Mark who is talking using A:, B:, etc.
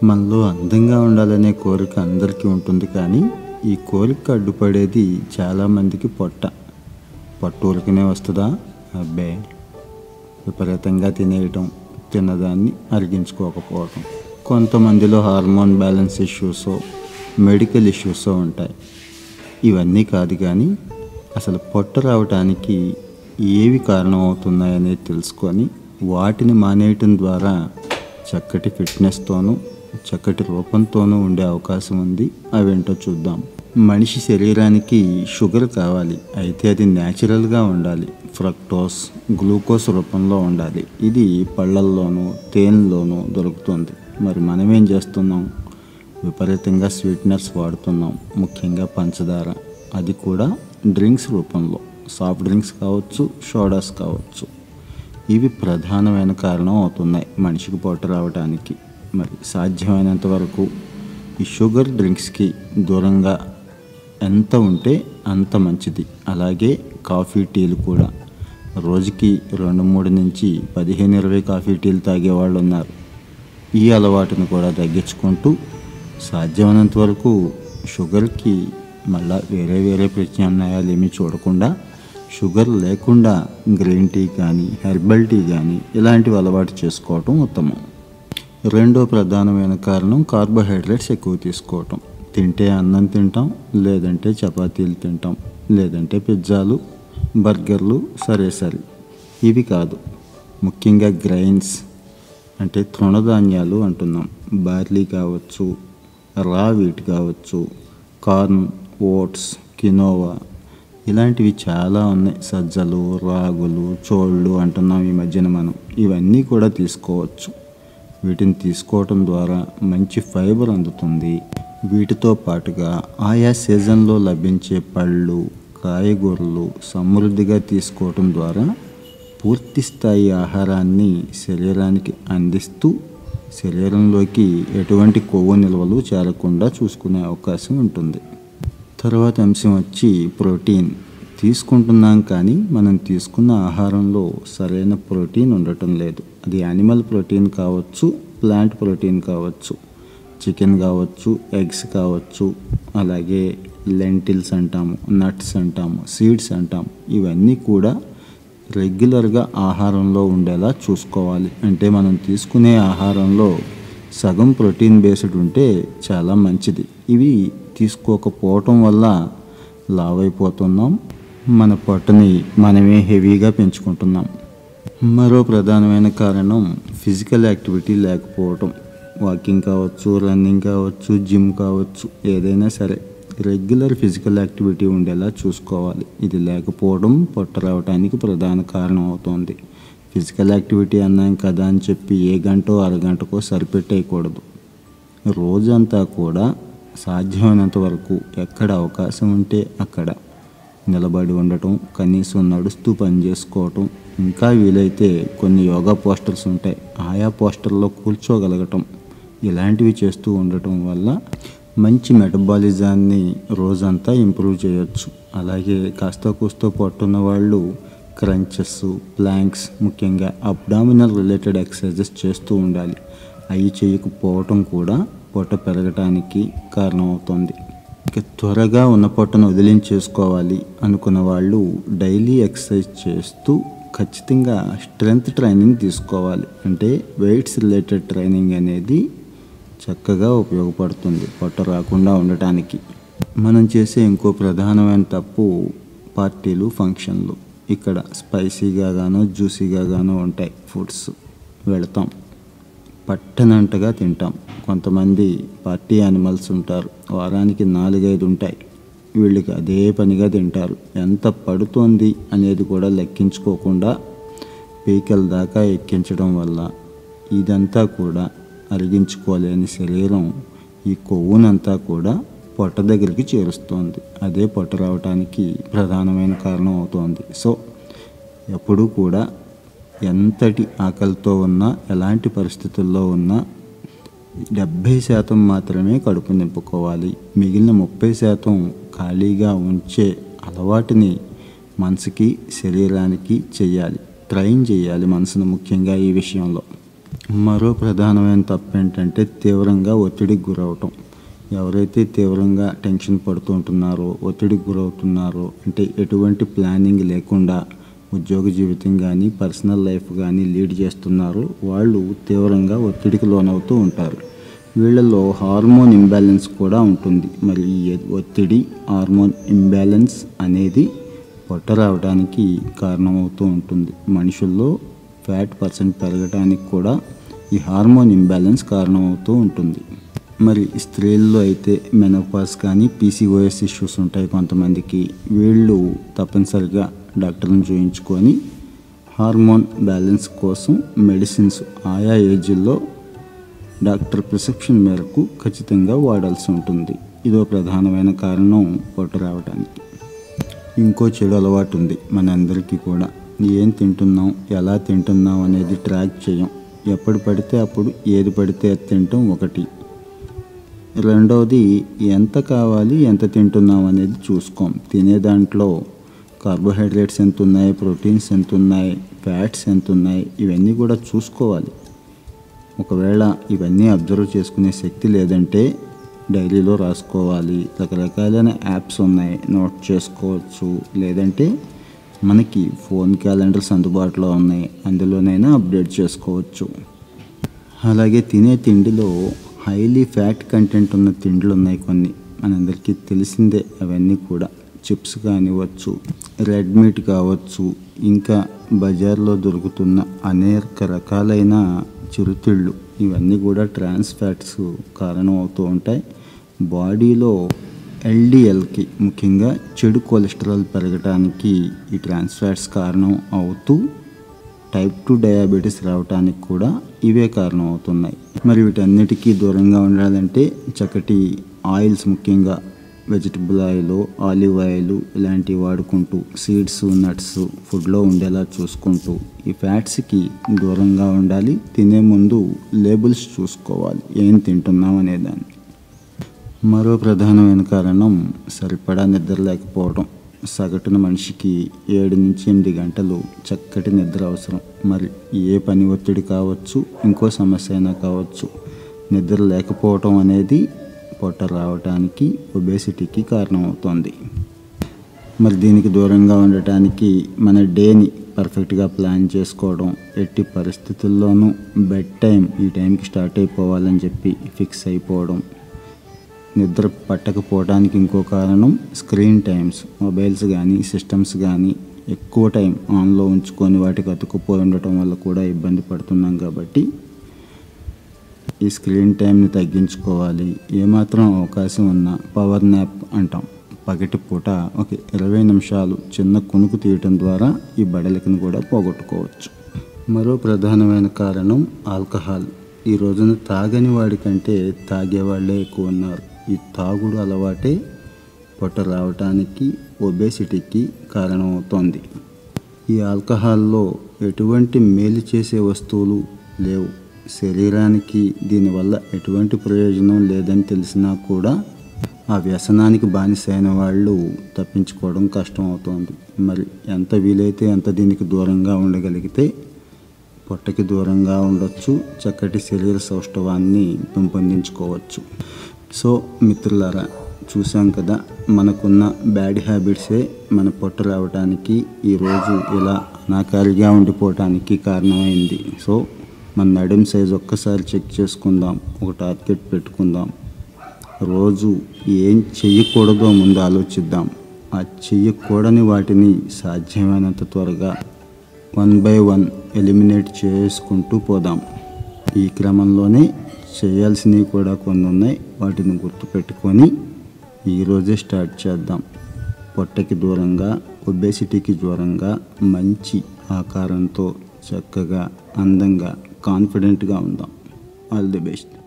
A: మనలో అందంగా ఉండాలనే కోరిక అందరికీ ఉంటుంది కానీ ఈ కోరిక అడ్డుపడేది చాలామందికి పొట్ట పొట్ట ఊరికనే వస్తుందా అబ్బే విపరీతంగా తినేయటం తిన్నదాన్ని అరిగించుకోకపోవటం కొంతమందిలో hormone balance issues medical issues ఉంటాయి ఇవన్నీ కాదు కానీ అసలు పొట్ట రావటానికి ఏవి కారణమవుతున్నాయనేది తెలుసుకొని వాటిని మానేయటం ద్వారా చక్కటి ఫిట్నెస్తోనూ చక్కటి రూపంతోనూ ఉండే అవకాశం ఉంది అవేంటో చూద్దాం మనిషి శరీరానికి షుగర్ కావాలి అయితే అది న్యాచురల్గా ఉండాలి ఫ్రక్టోస్ గ్లూకోజ్ రూపంలో ఉండాలి ఇది పళ్ళల్లోనూ తేనెలోనూ దొరుకుతుంది మరి మనం ఏం చేస్తున్నాం విపరీతంగా స్వీట్నర్స్ వాడుతున్నాం ముఖ్యంగా పంచదార అది కూడా డ్రింక్స్ రూపంలో సాఫ్ట్ డ్రింక్స్ కావచ్చు సోడాస్ కావచ్చు ఇవి ప్రధానమైన కారణం అవుతున్నాయి మనిషికి పొట్ట రావడానికి మరి సాధ్యమైనంత వరకు ఈ షుగర్ డ్రింక్స్కి దూరంగా ఎంత ఉంటే అంత మంచిది అలాగే కాఫీ టీలు కూడా రోజుకి రెండు మూడు నుంచి పదిహేను ఇరవై కాఫీ టీలు తాగేవాళ్ళు ఉన్నారు ఈ అలవాటును కూడా తగ్గించుకుంటూ సాధ్యమైనంత వరకు షుగర్కి మళ్ళా వేరే వేరే ప్రత్యామ్నాయాలు ఏమీ చూడకుండా షుగర్ లేకుండా గ్రీన్ టీ కానీ హెర్బల్ టీ కానీ ఇలాంటివి అలవాటు చేసుకోవటం ఉత్తమం రెండో ప్రధానమైన కారణం కార్బోహైడ్రేట్స్ ఎక్కువ తీసుకోవటం తింటే అన్నం తింటాం లేదంటే చపాతీలు తింటాం లేదంటే పిజ్జాలు బర్గర్లు సరే సరే ఇవి కాదు ముఖ్యంగా గ్రైన్స్ అంటే తృణధాన్యాలు అంటున్నాం బార్లీ కావచ్చు రా వీట్ కావచ్చు కార్న్ ఓట్స్ కినోవా ఇలాంటివి చాలా ఉన్నాయి సజ్జలు రాగులు చోళ్ళు అంటున్నాం ఈ మధ్యన మనం ఇవన్నీ కూడా తీసుకోవచ్చు వీటిని తీసుకోవటం ద్వారా మంచి ఫైబర్ అందుతుంది వీటితో పాటుగా ఆయా సీజన్లో లభించే పళ్ళు కాయగూరలు సమృద్ధిగా తీసుకోవటం ద్వారా పూర్తి స్థాయి ఆహారాన్ని శరీరానికి అందిస్తూ శరీరంలోకి ఎటువంటి కొవ్వు నిల్వలు చేరకుండా చూసుకునే అవకాశం ఉంటుంది తర్వాత అంశం వచ్చి ప్రోటీన్ తీసుకుంటున్నాం కానీ మనం తీసుకున్న ఆహారంలో సరైన ప్రోటీన్ ఉండటం లేదు అది యానిమల్ ప్రోటీన్ కావచ్చు ప్లాంట్ ప్రోటీన్ కావచ్చు చికెన్ కావచ్చు ఎగ్స్ కావచ్చు అలాగే లెంటిల్స్ అంటాము నట్స్ అంటాము సీడ్స్ అంటాము ఇవన్నీ కూడా రెగ్యులర్గా ఆహారంలో ఉండేలా చూసుకోవాలి అంటే మనం తీసుకునే ఆహారంలో సగం ప్రోటీన్ బేస్డ్ ఉంటే చాలా మంచిది ఇవి తీసుకోకపోవటం వల్ల లావైపోతున్నాం మన పొట్టని మనమే హెవీగా పెంచుకుంటున్నాం మరో ప్రధానమైన కారణం ఫిజికల్ యాక్టివిటీ లేకపోవటం వాకింగ్ కావచ్చు రన్నింగ్ కావచ్చు జిమ్ కావచ్చు ఏదైనా సరే రెగ్యులర్ ఫిజికల్ యాక్టివిటీ ఉండేలా చూసుకోవాలి ఇది లేకపోవడం పొట్ట రావడానికి ప్రధాన కారణం అవుతుంది ఫిజికల్ యాక్టివిటీ అన్నాం కదా అని చెప్పి ఏ గంటో అరగంటకో సరిపెట్టేయకూడదు రోజంతా కూడా సాధ్యమైనంత వరకు ఎక్కడ అవకాశం ఉంటే అక్కడ నిలబడి ఉండటం కనీసం నడుస్తూ పని చేసుకోవటం ఇంకా వీలైతే కొన్ని యోగా పోస్టర్స్ ఉంటాయి ఆయా పోస్టర్లో కూర్చోగలగటం ఇలాంటివి చేస్తూ ఉండటం వల్ల మంచి మెటబాలిజాన్ని రోజంతా ఇంప్రూవ్ చేయొచ్చు అలాగే కాస్త కూస్తో పొట్టున్న వాళ్ళు క్రంచెస్ ప్లాంక్స్ ముఖ్యంగా అబ్డామినల్ రిలేటెడ్ ఎక్సర్సైజెస్ చేస్తూ ఉండాలి అవి చేయకపోవటం కూడా పొట్ట పెరగటానికి కారణమవుతుంది ఇక త్వరగా ఉన్న పొట్టను వదిలించేసుకోవాలి అనుకున్న వాళ్ళు డైలీ ఎక్సర్సైజ్ చేస్తూ ఖచ్చితంగా స్ట్రెంగ్త్ ట్రైనింగ్ తీసుకోవాలి అంటే వెయిట్స్ రిలేటెడ్ ట్రైనింగ్ అనేది చక్కగా ఉపయోగపడుతుంది పొట్ట రాకుండా ఉండటానికి మనం చేసే ఇంకో ప్రధానమైన తప్పు పార్టీలు ఫంక్షన్లు ఇక్కడ స్పైసీగా గానో జ్యూసీగా గానో ఉంటాయి ఫుడ్స్ వెళతాం పట్టనంటగా తింటాం కొంతమంది పార్టీ యానిమల్స్ ఉంటారు వారానికి నాలుగైదు ఉంటాయి వీళ్ళకి అదే పనిగా తింటారు ఎంత పడుతోంది అనేది కూడా లెక్కించుకోకుండా పీకల దాకా ఎక్కించడం వల్ల ఇదంతా కూడా అరిగించుకోలేని శరీరం ఈ కొవ్వునంతా కూడా పొట్ట దగ్గరికి చేరుస్తోంది అదే పొట్ట రావడానికి ప్రధానమైన కారణం అవుతోంది సో ఎప్పుడూ కూడా ఎంతటి ఆకలితో ఉన్నా ఎలాంటి పరిస్థితుల్లో ఉన్నా డెబ్భై శాతం మాత్రమే కడుపు నింపుకోవాలి మిగిలిన ముప్పై శాతం ఖాళీగా ఉంచే అలవాటుని మనసుకి శరీరానికి చెయ్యాలి ట్రైన్ చేయాలి మనసును ముఖ్యంగా ఈ విషయంలో మరో ప్రధానమైన తప్పు ఏంటంటే తీవ్రంగా ఒత్తిడికి గురవటం ఎవరైతే తీవ్రంగా టెన్షన్ పడుతూ ఉంటున్నారో ఒత్తిడికి గురవుతున్నారో అంటే ఎటువంటి ప్లానింగ్ లేకుండా ఉద్యోగ జీవితం కానీ పర్సనల్ లైఫ్ కానీ లీడ్ చేస్తున్నారో వాళ్ళు తీవ్రంగా ఒత్తిడికి లోనవుతూ ఉంటారు వీళ్ళలో హార్మోన్ ఇంబ్యాలెన్స్ కూడా ఉంటుంది మరి ఈ ఒత్తిడి హార్మోన్ ఇంబ్యాలెన్స్ అనేది పొట్ట రావడానికి కారణమవుతూ ఉంటుంది మనుషుల్లో ఫ్యాట్ పర్సెంట్ పెరగడానికి కూడా ఈ హార్మోన్ ఇంబ్యాలెన్స్ కారణమవుతూ ఉంటుంది మరి స్త్రీల్లో అయితే మెనోపాస్ కానీ పీసీఓఎస్ ఇష్యూస్ ఉంటాయి కొంతమందికి వీళ్ళు తప్పనిసరిగా డాక్టర్ని చూయించుకొని హార్మోన్ బ్యాలెన్స్ కోసం మెడిసిన్స్ ఆయా ఏజ్ల్లో డాక్టర్ ప్రిస్క్రిప్షన్ మేరకు ఖచ్చితంగా వాడాల్సి ఉంటుంది ఇదో ప్రధానమైన కారణం పొట్ట రావడానికి ఇంకో చెడు అలవాటు ఉంది మనందరికీ కూడా ఏం తింటున్నాం ఎలా తింటున్నాం అనేది ట్రాక్ చేయం ఎప్పుడు పడితే అప్పుడు ఏది పడితే అది తింటాం ఒకటి రెండవది ఎంత కావాలి ఎంత తింటున్నాం అనేది చూసుకోం తినే దాంట్లో కార్బోహైడ్రేట్స్ ఎంత ఉన్నాయి ప్రోటీన్స్ ఎంత ఉన్నాయి ఫ్యాట్స్ ఎంత ఉన్నాయి ఇవన్నీ కూడా చూసుకోవాలి ఒకవేళ ఇవన్నీ అబ్జర్వ్ చేసుకునే శక్తి లేదంటే డైరీలో రాసుకోవాలి రకరకాలైన యాప్స్ ఉన్నాయి నోట్ చేసుకోవచ్చు లేదంటే మనకి ఫోన్ క్యాలెండర్స్ అందుబాటులో ఉన్నాయి అందులోనైనా అప్డేట్ చేసుకోవచ్చు అలాగే తినే తిండిలో హైలీ ఫ్యాట్ కంటెంట్ ఉన్న తిండ్లు ఉన్నాయి కొన్ని మనందరికీ తెలిసిందే అవన్నీ కూడా చిప్స్ కానివ్వచ్చు రెడ్ మీట్ కావచ్చు ఇంకా బజార్లో దొరుకుతున్న అనేక రకాలైన చిరుతిళ్ళు ఇవన్నీ కూడా ట్రాన్స్ ఫ్యాట్స్ కారణం అవుతూ ఉంటాయి బాడీలో ఎల్డిఎల్కి ముఖ్యంగా చెడు కొలెస్ట్రాల్ పెరగడానికి ఈ ట్రాన్స్ ఫ్యాట్స్ కారణం అవుతూ టైప్ టూ డయాబెటీస్ రావడానికి కూడా ఇవే కారణం అవుతున్నాయి మరి వీటన్నిటికీ దూరంగా ఉండాలంటే చక్కటి ఆయిల్స్ ముఖ్యంగా వెజిటబుల్ ఆయిల్ ఆలివ్ ఆయిల్ ఇలాంటివి వాడుకుంటూ సీడ్స్ నట్స్ ఫుడ్లో ఉండేలా చూసుకుంటూ ఈ ఫ్యాట్స్కి దూరంగా ఉండాలి తినే ముందు లేబుల్స్ చూసుకోవాలి ఏం తింటున్నాం అనేదాన్ని మరో ప్రధానమైన కారణం సరిపడా నిద్ర లేకపోవడం సగటున మనిషికి ఏడు నుంచి ఎనిమిది గంటలు చక్కటి నిద్ర అవసరం మరి ఏ పని ఒత్తిడి కావచ్చు ఇంకో సమస్య అయినా కావచ్చు నిద్ర లేకపోవటం అనేది పొట్ట రావటానికి ఒబేసిటీకి కారణమవుతుంది మరి దీనికి దూరంగా ఉండటానికి మన డేని పర్ఫెక్ట్గా ప్లాన్ చేసుకోవడం ఎట్టి పరిస్థితుల్లోనూ బెడ్ టైం ఈ టైంకి స్టార్ట్ అయిపోవాలని చెప్పి ఫిక్స్ అయిపోవడం నిద్ర పట్టకపోవడానికి ఇంకో కారణం స్క్రీన్ టైమ్స్ మొబైల్స్ కానీ సిస్టమ్స్ కానీ ఎక్కువ టైం ఆన్లో ఉంచుకొని వాటికి అతుక్కుపోయి ఉండటం వల్ల కూడా ఇబ్బంది పడుతున్నాం కాబట్టి ఈ స్క్రీన్ టైంని తగ్గించుకోవాలి ఏమాత్రం అవకాశం ఉన్నా పవర్ న్యాప్ అంటాం పగటి పూట ఒక ఇరవై నిమిషాలు చిన్న కునుకు తీయటం ద్వారా ఈ బడలికను కూడా పోగొట్టుకోవచ్చు మరో ప్రధానమైన కారణం ఆల్కహాల్ ఈ రోజున తాగని వాడికంటే తాగేవాళ్ళే ఎక్కువ ఉన్నారు ఈ తాగుడు అలవాటే పొట్ట రావటానికి ఒబేసిటీకి కారణమవుతోంది ఈ ఆల్కహాల్లో ఎటువంటి మేలు చేసే వస్తువులు లేవు శరీరానికి దీనివల్ల ఎటువంటి ప్రయోజనం లేదని తెలిసినా కూడా ఆ వ్యసనానికి బానిసైన వాళ్ళు తప్పించుకోవడం కష్టం అవుతుంది మరి ఎంత వీలైతే అంత దీనికి దూరంగా ఉండగలిగితే పొట్టకి దూరంగా ఉండొచ్చు చక్కటి శరీర సౌష్ఠవాన్ని పెంపొందించుకోవచ్చు సో మిత్రులారా చూసాం కదా మనకున్న బ్యాడ్ హ్యాబిట్సే మన పొట్ట రావడానికి ఈరోజు ఇలా అనాకారిగా ఉండిపోవటానికి కారణమైంది సో మన నడుం సైజ్ ఒక్కసారి చెక్ చేసుకుందాం ఒక టార్గెట్ పెట్టుకుందాం రోజు ఏం చెయ్యకూడదో ముందు ఆలోచిద్దాం ఆ చెయ్యకూడని వాటిని సాధ్యమైనంత త్వరగా వన్ బై వన్ ఎలిమినేట్ చేసుకుంటూ పోదాం ఈ క్రమంలోనే చేయాల్సినవి కూడా కొన్ని ఉన్నాయి వాటిని గుర్తుపెట్టుకొని ఈరోజే స్టార్ట్ చేద్దాం పొట్టకి దూరంగా ఒబేసిటీకి దూరంగా మంచి ఆకారంతో చక్కగా అందంగా కాన్ఫిడెంట్గా ఉందాం ఆల్ ది బెస్ట్